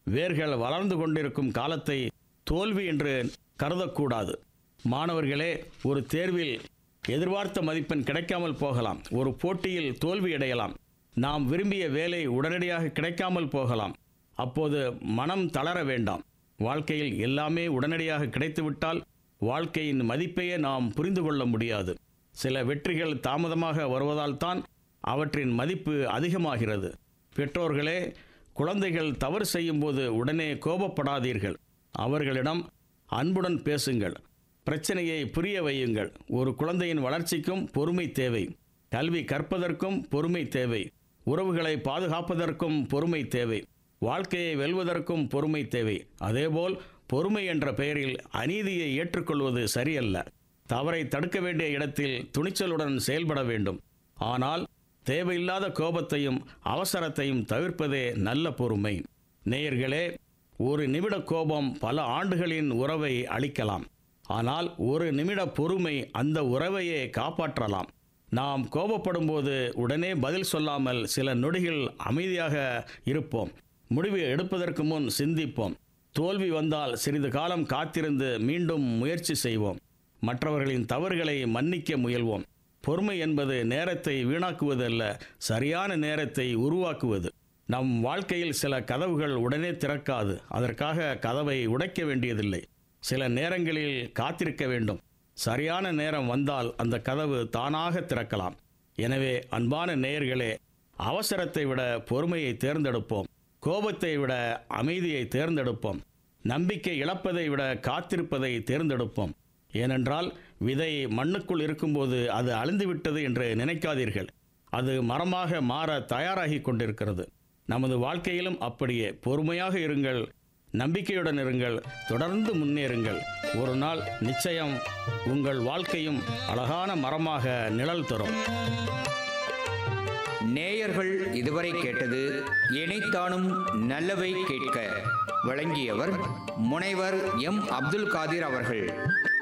வேர்கள் வளர்ந்து கொண்டிருக்கும் காலத்தை தோல்வி என்று கருதக்கூடாது மாணவர்களே ஒரு தேர்வில் எதிர்பார்த்த மதிப்பெண் கிடைக்காமல் போகலாம் ஒரு போட்டியில் தோல்வியடையலாம் நாம் விரும்பிய வேலை உடனடியாக கிடைக்காமல் போகலாம் அப்போது மனம் தளர வேண்டாம் வாழ்க்கையில் எல்லாமே உடனடியாக கிடைத்துவிட்டால் வாழ்க்கையின் மதிப்பையே நாம் புரிந்து கொள்ள முடியாது சில வெற்றிகள் தாமதமாக வருவதால் தான் அவற்றின் மதிப்பு அதிகமாகிறது பெற்றோர்களே குழந்தைகள் தவறு செய்யும்போது உடனே கோபப்படாதீர்கள் அவர்களிடம் அன்புடன் பேசுங்கள் பிரச்சனையை புரிய வையுங்கள் ஒரு குழந்தையின் வளர்ச்சிக்கும் பொறுமை தேவை கல்வி கற்பதற்கும் பொறுமை தேவை உறவுகளை பாதுகாப்பதற்கும் பொறுமை தேவை வாழ்க்கையை வெல்வதற்கும் பொறுமை தேவை அதேபோல் பொறுமை என்ற பெயரில் அநீதியை ஏற்றுக்கொள்வது சரியல்ல தவறை தடுக்க வேண்டிய இடத்தில் துணிச்சலுடன் செயல்பட வேண்டும் ஆனால் தேவையில்லாத கோபத்தையும் அவசரத்தையும் தவிர்ப்பதே நல்ல பொறுமை நேயர்களே ஒரு நிமிட கோபம் பல ஆண்டுகளின் உறவை அளிக்கலாம் ஆனால் ஒரு நிமிட பொறுமை அந்த உறவையே காப்பாற்றலாம் நாம் கோபப்படும்போது உடனே பதில் சொல்லாமல் சில நொடிகள் அமைதியாக இருப்போம் முடிவு எடுப்பதற்கு முன் சிந்திப்போம் தோல்வி வந்தால் சிறிது காலம் காத்திருந்து மீண்டும் முயற்சி செய்வோம் மற்றவர்களின் தவறுகளை மன்னிக்க முயல்வோம் பொறுமை என்பது நேரத்தை வீணாக்குவது அல்ல சரியான நேரத்தை உருவாக்குவது நம் வாழ்க்கையில் சில கதவுகள் உடனே திறக்காது அதற்காக கதவை உடைக்க வேண்டியதில்லை சில நேரங்களில் காத்திருக்க வேண்டும் சரியான நேரம் வந்தால் அந்த கதவு தானாக திறக்கலாம் எனவே அன்பான நேயர்களே அவசரத்தை விட பொறுமையை தேர்ந்தெடுப்போம் கோபத்தை விட அமைதியை தேர்ந்தெடுப்போம் நம்பிக்கை இழப்பதை விட காத்திருப்பதை தேர்ந்தெடுப்போம் ஏனென்றால் விதை மண்ணுக்குள் இருக்கும்போது அது அழிந்துவிட்டது என்று நினைக்காதீர்கள் அது மரமாக மாற தயாராகி கொண்டிருக்கிறது நமது வாழ்க்கையிலும் அப்படியே பொறுமையாக இருங்கள் நம்பிக்கையுடன் இருங்கள் தொடர்ந்து முன்னேறுங்கள் ஒரு நாள் நிச்சயம் உங்கள் வாழ்க்கையும் அழகான மரமாக நிழல் தரும் நேயர்கள் இதுவரை கேட்டது இணைத்தானும் நல்லவை கேட்க வழங்கியவர் முனைவர் எம் அப்துல் காதிர் அவர்கள்